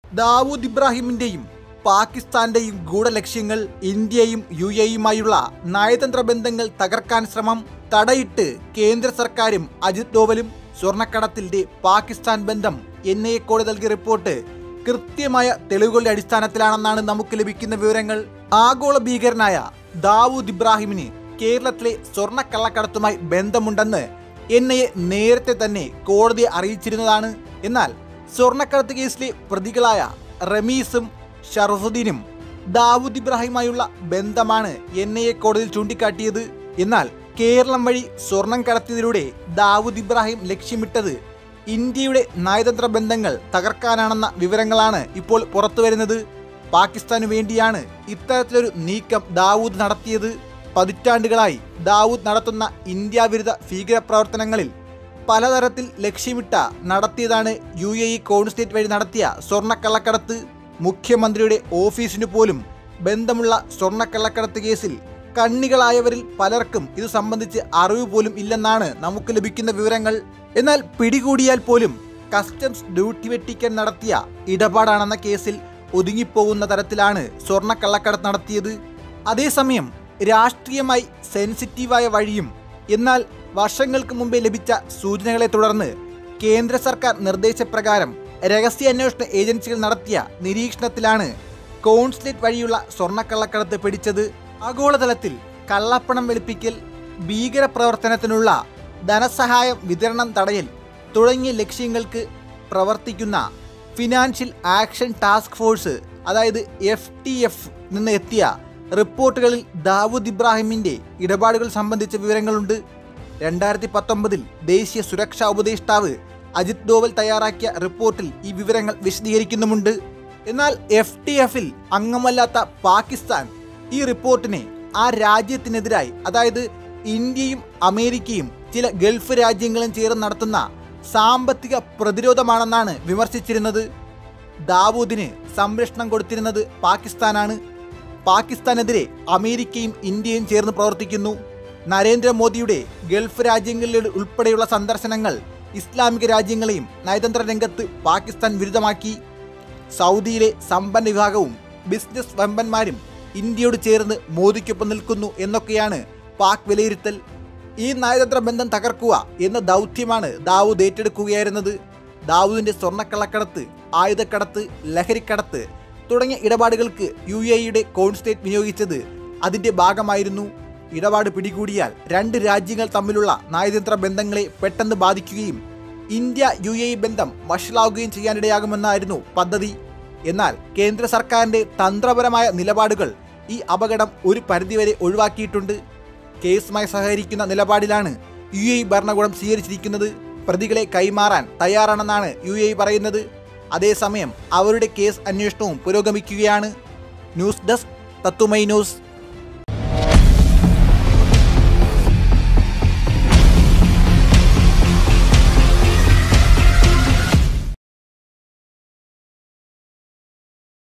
ദാവൂദ് ഇബ്രാഹിമിന്റെയും പാകിസ്ഥാന്റെയും ഗൂഢലക്ഷ്യങ്ങൾ ഇന്ത്യയും യു എയുമായുള്ള നയതന്ത്ര ബന്ധങ്ങൾ തകർക്കാൻ ശ്രമം തടയിട്ട് കേന്ദ്ര സർക്കാരും അജിത് ഡോവലും സ്വർണ്ണക്കടത്തിന്റെ പാകിസ്ഥാൻ ബന്ധം എൻ ഐ എ കോടതി നൽകിയ റിപ്പോർട്ട് കൃത്യമായ തെളിവുകളുടെ അടിസ്ഥാനത്തിലാണെന്നാണ് നമുക്ക് ലഭിക്കുന്ന വിവരങ്ങൾ ആഗോള ഭീകരനായ ദാവൂദ് ഇബ്രാഹിമിന് കേരളത്തിലെ സ്വർണ്ണക്കള്ളക്കടത്തുമായി ബന്ധമുണ്ടെന്ന് എൻ ഐ എ നേരത്തെ തന്നെ കോടതിയെ അറിയിച്ചിരുന്നതാണ് എന്നാൽ സ്വർണ്ണക്കടത്ത് കേസിലെ പ്രതികളായ റമീസും ഷറഫുദ്ദീനും ദാവൂദ് ഇബ്രാഹിമുമായുള്ള ബന്ധമാണ് എൻ ഐ എ കോടതിയിൽ ചൂണ്ടിക്കാട്ടിയത് എന്നാൽ കേരളം വഴി സ്വർണം കടത്തിയതിലൂടെ ദാവൂദ് ഇബ്രാഹിം ലക്ഷ്യമിട്ടത് ഇന്ത്യയുടെ നയതന്ത്ര ബന്ധങ്ങൾ തകർക്കാനാണെന്ന വിവരങ്ങളാണ് ഇപ്പോൾ പുറത്തുവരുന്നത് പാകിസ്ഥാനു വേണ്ടിയാണ് ഇത്തരത്തിലൊരു നീക്കം ദാവൂദ് നടത്തിയത് പതിറ്റാണ്ടുകളായി ദാവൂദ് നടത്തുന്ന ഇന്ത്യ വിരുദ്ധ ഭീകരപ്രവർത്തനങ്ങളിൽ പലതരത്തിൽ ലക്ഷ്യമിട്ട നടത്തിയതാണ് യു എ ഇ കോൺസ്റ്റേറ്റ് വഴി നടത്തിയ സ്വർണ്ണക്കള്ളക്കടത്ത് മുഖ്യമന്ത്രിയുടെ ഓഫീസിനു പോലും ബന്ധമുള്ള സ്വർണ്ണക്കള്ളക്കടത്ത് കേസിൽ കണ്ണികളായവരിൽ പലർക്കും ഇത് സംബന്ധിച്ച് അറിവ് പോലും ഇല്ലെന്നാണ് നമുക്ക് ലഭിക്കുന്ന വിവരങ്ങൾ എന്നാൽ പിടികൂടിയാൽ പോലും കസ്റ്റംസ് ഡ്യൂട്ടി വെട്ടിക്കാൻ നടത്തിയ ഇടപാടാണെന്ന കേസിൽ ഒതുങ്ങിപ്പോകുന്ന തരത്തിലാണ് സ്വർണ്ണക്കള്ളക്കടത്ത് നടത്തിയത് അതേസമയം രാഷ്ട്രീയമായി സെൻസിറ്റീവായ വഴിയും എന്നാൽ വർഷങ്ങൾക്ക് മുമ്പേ ലഭിച്ച സൂചനകളെ തുടർന്ന് കേന്ദ്ര സർക്കാർ നിർദ്ദേശപ്രകാരം രഹസ്യാന്വേഷണ ഏജൻസികൾ നടത്തിയ നിരീക്ഷണത്തിലാണ് കോൺസുലേറ്റ് വഴിയുള്ള സ്വർണ്ണക്കള്ളക്കടത്ത് പിടിച്ചത് ആഗോളതലത്തിൽ കള്ളപ്പണം വെളുപ്പിക്കൽ ഭീകരപ്രവർത്തനത്തിനുള്ള ധനസഹായം വിതരണം തടയൽ തുടങ്ങിയ ലക്ഷ്യങ്ങൾക്ക് പ്രവർത്തിക്കുന്ന financial action task force F T F എഫ് നിന്ന് എത്തിയ റിപ്പോർട്ടുകളിൽ ദാവൂദ് ഇബ്രാഹിമിന്റെ ഇടപാടുകൾ സംബന്ധിച്ച വിവരങ്ങളുണ്ട് രണ്ടായിരത്തി പത്തൊമ്പതിൽ ദേശീയ സുരക്ഷാ ഉപദേഷ്ടാവ് അജിത് ഡോവൽ തയ്യാറാക്കിയ റിപ്പോർട്ടിൽ ഈ വിവരങ്ങൾ വിശദീകരിക്കുന്നുമുണ്ട് എന്നാൽ എഫ് ടി എഫിൽ അംഗമല്ലാത്ത പാകിസ്ഥാൻ ഈ റിപ്പോർട്ടിനെ ആ രാജ്യത്തിനെതിരായി അതായത് ഇന്ത്യയും അമേരിക്കയും ചില ഗൾഫ് രാജ്യങ്ങളും ചേർന്ന് നടത്തുന്ന സാമ്പത്തിക പ്രതിരോധമാണെന്നാണ് വിമർശിച്ചിരുന്നത് ദാവൂദിന് സംരക്ഷണം കൊടുത്തിരുന്നത് പാകിസ്ഥാനാണ് പാകിസ്ഥാനെതിരെ അമേരിക്കയും ഇന്ത്യയും ചേർന്ന് പ്രവർത്തിക്കുന്നു നരേന്ദ്രമോദിയുടെ ഗൾഫ് രാജ്യങ്ങളിൽ ഉൾപ്പെടെയുള്ള സന്ദർശനങ്ങൾ ഇസ്ലാമിക രാജ്യങ്ങളെയും നയതന്ത്ര രംഗത്ത് പാകിസ്ഥാൻ വിരുദ്ധമാക്കി സൗദിയിലെ സമ്പന്ന വിഭാഗവും ബിസിനസ് വമ്പന്മാരും ഇന്ത്യയോട് ചേർന്ന് മോദിക്കൊപ്പം നിൽക്കുന്നു എന്നൊക്കെയാണ് പാക് വിലയിരുത്തൽ ഈ നയതന്ത്ര ബന്ധം തകർക്കുക എന്ന ദൗത്യമാണ് ദാവൂദ് ഏറ്റെടുക്കുകയായിരുന്നത് ദാവൂദിന്റെ സ്വർണ്ണക്കള്ളക്കടത്ത് ആയുധക്കടത്ത് ലഹരിക്കടത്ത് തുടങ്ങിയ ഇടപാടുകൾക്ക് യു എ ഇയുടെ കോൺസ്റ്റേറ്റ് വിനിയോഗിച്ചത് അതിന്റെ ഭാഗമായിരുന്നു ഇടപാട് പിടികൂടിയാൽ രണ്ട് രാജ്യങ്ങൾ തമ്മിലുള്ള നയതന്ത്ര ബന്ധങ്ങളെ പെട്ടെന്ന് ബാധിക്കുകയും ഇന്ത്യ യു എ ഇ ബന്ധം വഷളാവുകയും ചെയ്യാനിടയാകുമെന്നായിരുന്നു പദ്ധതി എന്നാൽ കേന്ദ്ര സർക്കാരിന്റെ തന്ത്രപരമായ നിലപാടുകൾ ഈ അപകടം ഒരു പരിധിവരെ ഒഴിവാക്കിയിട്ടുണ്ട് കേസുമായി സഹകരിക്കുന്ന നിലപാടിലാണ് യു എ ഇ ഭരണകൂടം സ്വീകരിച്ചിരിക്കുന്നത് പ്രതികളെ കൈമാറാൻ തയ്യാറാണെന്നാണ് യു എ ഇ പറയുന്നത് അതേസമയം അവരുടെ കേസ് അന്വേഷണവും പുരോഗമിക്കുകയാണ് ന്യൂസ് ഡെസ്ക് തത്തുമൈ ന്യൂസ്